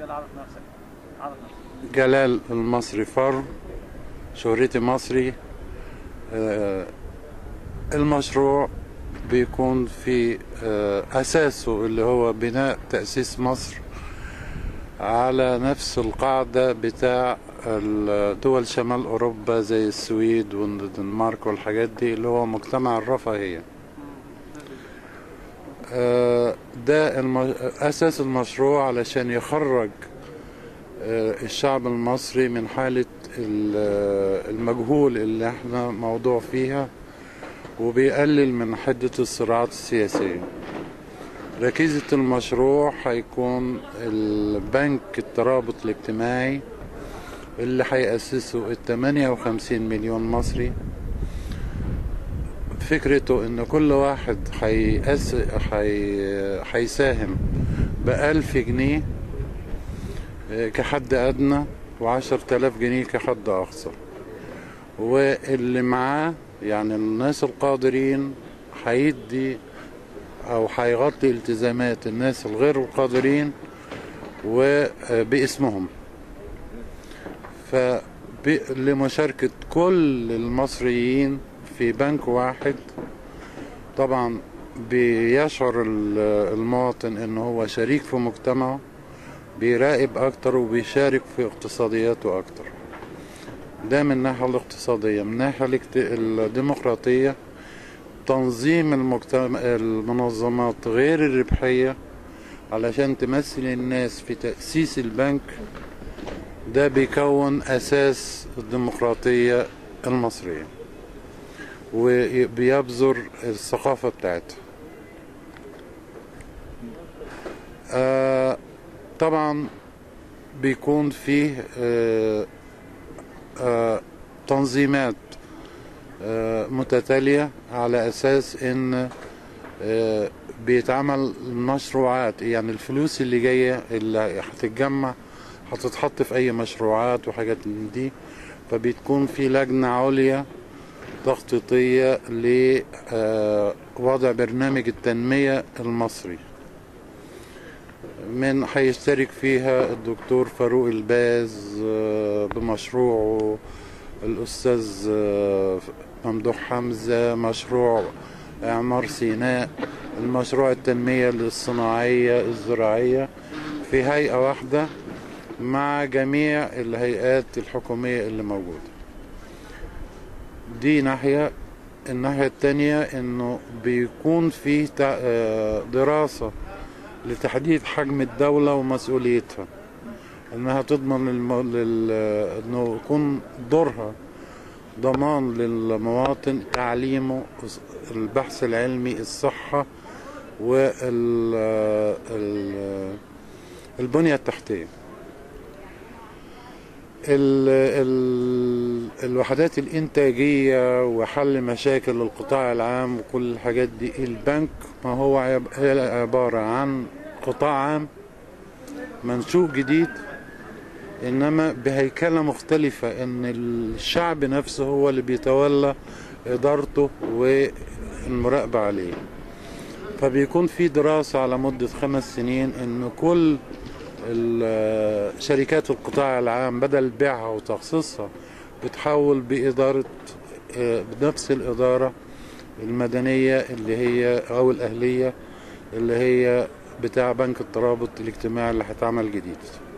جلال عرف نفسك عرف نفسك جلال المصري فر شهرتي مصري آه، المشروع بيكون في آه، أساسه اللي هو بناء تأسيس مصر على نفس القاعدة بتاع ال- دول شمال أوروبا زي السويد والدنمارك والحاجات دي اللي هو مجتمع الرفاهية آه، ده الم- أساس المشروع علشان يخرج آه، الشعب المصري من حالة ال- المجهول اللي احنا موضوع فيها وبيقلل من حدة الصراعات السياسية ركيزة المشروع هيكون البنك الترابط الاجتماعي اللي هيأسسه ال 58 مليون مصري فكرته ان كل واحد هيأس هي- هيساهم بألف جنيه آه، كحد أدنى وعشر تلاف جنيه كحد أقصى واللي معاه يعني الناس القادرين هيدي أو هيغطي التزامات الناس الغير القادرين وباسمهم فلمشاركة كل المصريين في بنك واحد طبعا بيشعر ال- المواطن ان هو شريك في مجتمعه بيراقب اكتر وبيشارك في اقتصادياته اكتر ده من الناحية الاقتصادية من الناحية الاجت- الديمقراطية تنظيم المجتمع المنظمات غير الربحية علشان تمثل الناس في تأسيس البنك ده بيكون أساس الديمقراطية المصرية وبيبذر الثقافة بتاعتها آه طبعا بيكون فيه آه آه تنظيمات آه متتالية على أساس إن آه بيتعمل مشروعات يعني الفلوس اللي جاية اللي هتتجمع هتتحط في أي مشروعات وحاجات من دي فبتكون في لجنة عليا تخطيطية لوضع برنامج التنمية المصري من هيشترك فيها الدكتور فاروق الباز آه، بمشروعه الأستاذ آه، ممدوح حمزة مشروع إعمار سيناء المشروع التنمية الصناعية الزراعية في هيئة واحدة مع جميع الهيئات الحكومية اللي موجودة دي ناحية الناحية التانية انه بيكون في تع- آه، دراسة لتحديد حجم الدولة ومسؤوليتها انها تضمن للم... لل... انه يكون دورها ضمان للمواطن تعليمه البحث العلمي الصحة وال ال... البنية التحتية ال... ال... الوحدات الإنتاجية وحل مشاكل القطاع العام وكل الحاجات دي البنك ما هو عب... هي عبارة عن قطاع عام منشوء جديد إنما بهيكلة مختلفة إن الشعب نفسه هو اللي بيتولى إدارته والمراقبة عليه فبيكون في دراسة على مدة خمس سنين إن كل ال- شركات القطاع العام بدل بيعها وتخصيصها بتحول بإدارة آه، بنفس الإدارة المدنية اللي هي أو الأهلية اللي هي بتاع بنك الترابط الاجتماعي اللي هيتعمل جديد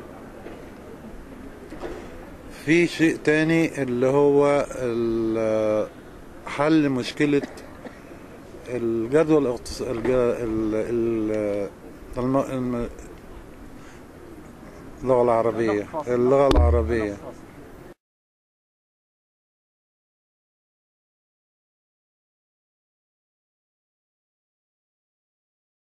في شيء تاني اللي هو ال- حل مشكلة الجدول الاقتص- الج- ال- ال- الم- الم- اللغة العربية اللغة العربية